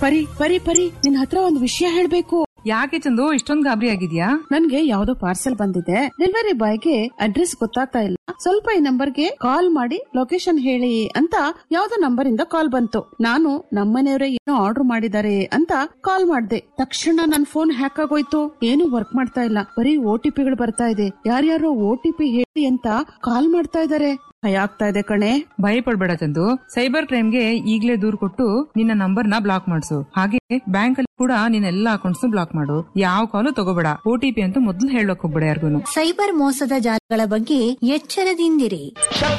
ಪರಿ ಪರಿ ಪರಿ ನಿನ್ ಹತ್ರ ಒಂದು ವಿಷಯ ಹೇಳ್ಬೇಕು ಯಾಕೆ ಚಂದು ಇಷ್ಟೊಂದ್ ಗಾಬರಿ ಆಗಿದ್ಯಾ ನನ್ಗೆ ಯಾವ್ದೋ ಪಾರ್ಸೆಲ್ ಬಂದಿದೆ ಡೆಲಿವರಿ ಬಾಯ್ಗೆ ಅಡ್ರೆಸ್ ಗೊತ್ತಾಗ್ತಾ ಇಲ್ಲ ಸ್ವಲ್ಪ ಈ ನಂಬರ್ಗೆ ಕಾಲ್ ಮಾಡಿ ಲೊಕೇಶನ್ ಹೇಳಿ ಅಂತ ಯಾವ್ದೋ ನಂಬರ್ ಇಂದ ಕಾಲ್ ಬಂತು ನಾನು ನಮ್ಮನೆಯವರೇ ಏನೋ ಆರ್ಡರ್ ಮಾಡಿದ್ದಾರೆ ಅಂತ ಕಾಲ್ ಮಾಡ್ದೆ ತಕ್ಷಣ ನನ್ ಫೋನ್ ಹ್ಯಾಕ್ ಆಗೋಯ್ತು ಏನು ವರ್ಕ್ ಮಾಡ್ತಾ ಇಲ್ಲ ಬರೀ ಓ ಟಿ ಪಿಗಳು ಬರ್ತಾ ಇದೆ ಯಾರ್ಯಾರೋ ಓ ಟಿ ಪಿ ಹೇಳಿ ಅಂತ ಕಾಲ್ ಮಾಡ್ತಾ ಇದಾರೆ ಭಯ ಆಗ್ತಾ ಇದೆ ಕಣೆ ಭಯ ಪಡ್ಬೇಡ ಚಂದು ಸೈಬರ್ ಕ್ರೈಮ್ಗೆ ಈಗ್ಲೇ ದೂರ್ ಕೊಟ್ಟು ನಿನ್ನ ನಂಬರ್ ನ ಬ್ಲಾಕ್ ಮಾಡಿಸು ಹಾಗೆ ಬ್ಯಾಂಕ್ ಅಲ್ಲಿ ಕೂಡ ನಿನ್ನ ಎಲ್ಲಾ ಅಕೌಂಟ್ಸ್ ಬ್ಲಾಕ್ ಮಾಡು ಯಾವ ಕಾಲು ತಗೋಬೇಡ ಒ ಟಿ ಪಿ ಅಂತ ಮೊದಲು ಹೇಳಕ್ ಹೋಗ್ಬೇಡ ಯಾರಿಗೂ ಸೈಬರ್ ಮೋಸದ ಜಾಲಗಳ ಬಗ್ಗೆ ಎಚ್ಚರದಿಂದಿರಿ